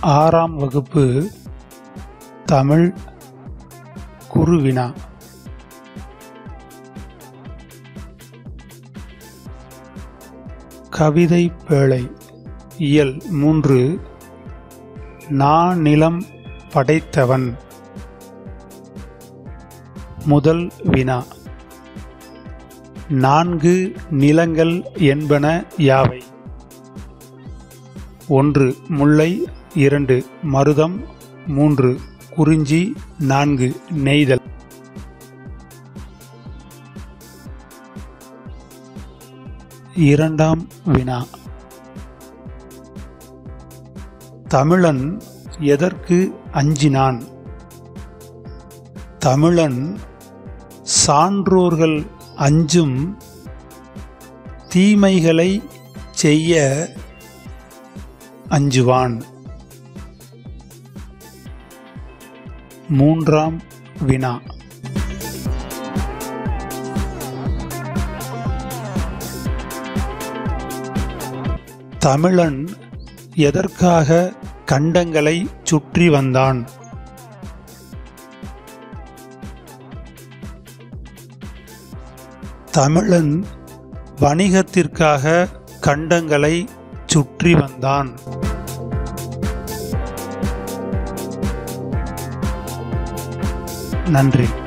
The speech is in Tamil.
ஆறாம் வகுப்பு தமிழ் குருவினா கவிதை பேழை இயல் மூன்று நானிலம் படைத்தவன் முதல் வினா நான்கு நிலங்கள் என்பன யாவை ஒன்று முல்லை இரண்டு மருதம் மூன்று குறிஞ்சி நான்கு நெய்தல் இரண்டாம் வினா தமிழன் எதற்கு அஞ்சினான் தமிழன் சான்றோர்கள் அஞ்சும் தீமைகளை செய்ய அஞ்சுவான் மூன்றாம் வினா தமிழன் எதற்காக கண்டங்களை சுற்றி வந்தான் தமிழன் வணிகத்திற்காக கண்டங்களை சுற்றி வந்தான் நன்றி